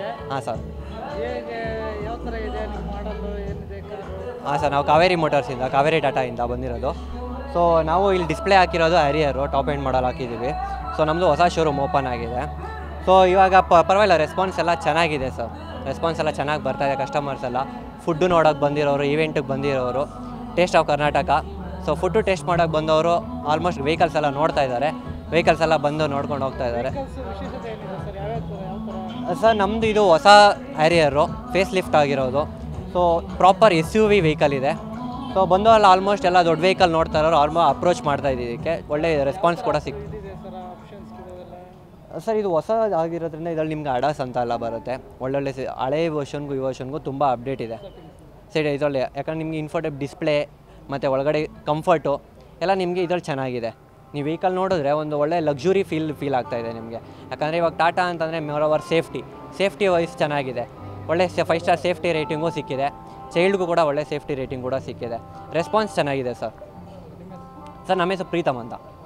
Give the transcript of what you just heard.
ಹಾಂ ಸರ್ ಹೇಗೆ ಯಾವ ಥರ ಇದೆ ನಿಮ್ಮ ಮಾಡಲು ಏನಿದೆ ಕಾರು ಹಾಂ ಸರ್ ನಾವು ಕಾವೇರಿ ಮೋಟಾರ್ಸಿಂದ ಕಾವೇರಿ ಟಾಟಾಯಿಂದ ಬಂದಿರೋದು ಸೊ ನಾವು ಇಲ್ಲಿ ಡಿಸ್ಪ್ಲೇ ಹಾಕಿರೋದು ಹ್ಯಾರಿಯರು ಟಾಪ್ ಎಂಡ್ ಮಾಡಲ್ ಹಾಕಿದ್ದೀವಿ ಸೊ ನಮ್ಮದು ಹೊಸ ಶೋರೂಮ್ ಓಪನ್ ಆಗಿದೆ ಸೊ ಇವಾಗ ಪ ಪರವಾಗಿಲ್ಲ ರೆಸ್ಪಾನ್ಸ್ ಎಲ್ಲ ಚೆನ್ನಾಗಿದೆ ಸರ್ ರೆಸ್ಪಾನ್ಸ್ ಎಲ್ಲ ಚೆನ್ನಾಗಿ ಬರ್ತಾ ಇದೆ ಕಸ್ಟಮರ್ಸ್ ಎಲ್ಲ ಫುಡ್ಡು ನೋಡೋಕೆ ಬಂದಿರೋರು ಈವೆಂಟಿಗೆ ಬಂದಿರೋರು taste of Karnataka so food taste ಮಾಡೋಕೆ ಬಂದವರು ಆಲ್ಮೋಸ್ಟ್ ವೆಹಿಕಲ್ಸ್ ಎಲ್ಲ ನೋಡ್ತಾ ಇದ್ದಾರೆ ವೆಹಿಕಲ್ಸ್ ಎಲ್ಲ ಬಂದು ನೋಡ್ಕೊಂಡು ಹೋಗ್ತಾ ಇದ್ದಾರೆ ಕೆಲಸ ವಿಶೇಷತೆ ಏನಿದೆ ಸರ್ ಯಾವ್ಯಾವ ಥರ ಯಾವ ಥರ ಸರ್ ನಮ್ಮದು ಇದು ಹೊಸ ಹ್ಯಾರಿಯರು ಫೇಸ್ ಲಿಫ್ಟ್ ಆಗಿರೋದು so proper S U V vehicle ಇದೆ ಸೊ ಬಂದವಲ್ಲ ಆಲ್ಮೋಸ್ಟ್ ಎಲ್ಲ ದೊಡ್ಡ ವೆಹಿಕಲ್ ನೋಡ್ತಾ ಇರೋರು ಆಲ್ಮೋ ಅಪ್ರೋಚ್ ಮಾಡ್ತಾ ಇದ್ದೀವಿ ಇದಕ್ಕೆ ಒಳ್ಳೆ ರೆಸ್ಪಾನ್ಸ್ ಕೂಡ ಸಿಕ್ ಇದೆ ಸರ್ ಆಪ್ಷನ್ಸ್ ಇದಾವೆಲ್ಲ ಸರ್ ಇದು ಹೊಸ ಆಗಿರೋದ್ರಿಂದ ಇದರಲ್ಲಿ ನಿಮ್ಗೆ ಅಡಾಸ್ ಅಂತ ಎಲ್ಲ ಬರುತ್ತೆ ಒಳ್ಳೊಳ್ಳೆ ಸಿ- ಹಳೆ ವರ್ಷನ್ಗೂ ಈ ವರ್ಷನ್ಗೂ ತುಂಬ ಅಪ್ಡೇಟ್ ಇದೆ ಸರಿ ಇದರಲ್ಲಿ ಯಾಕಂದ್ರೆ ನಿಮಗೆ ಇನ್ಫೋಟೆಪ್ ಡಿಸ್ಪ್ಲೇ ಮತ್ತು ಒಳಗಡೆ ಕಂಫರ್ಟು ಎಲ್ಲ ನಿಮಗೆ ಇದ್ರಲ್ಲಿ ಚೆನ್ನಾಗಿದೆ ನೀವು ವೆಹಿಕಲ್ ನೋಡಿದ್ರೆ ಒಂದು ಒಳ್ಳೆ ಲಕ್ಸುರಿ ಫೀಲ್ ಫೀಲ್ ಆಗ್ತಾ ಇದೆ ನಿಮಗೆ ಯಾಕಂದರೆ ಇವಾಗ ಟಾಟಾ ಅಂತಂದರೆ moreover safety safety wise ಚೆನ್ನಾಗಿದೆ ಒಳ್ಳೆ ಫೈವ್ ಸ್ಟಾರ್ ಸೇಫ್ಟಿ ರೇಟಿಂಗು ಸಿಕ್ಕಿದೆ ಚೈಲ್ಡ್ಗೂ ಕೂಡ ಒಳ್ಳೆ ಸೇಫ್ಟಿ ರೇಟಿಂಗ್ ಕೂಡ ಸಿಕ್ಕಿದೆ ರೆಸ್ಪಾನ್ಸ್ ಚೆನ್ನಾಗಿದೆ ಸರ್ ಸರ್ ನಮ್ಮ ಹೆಸರು ಪ್ರೀತಮ್ ಅಂತ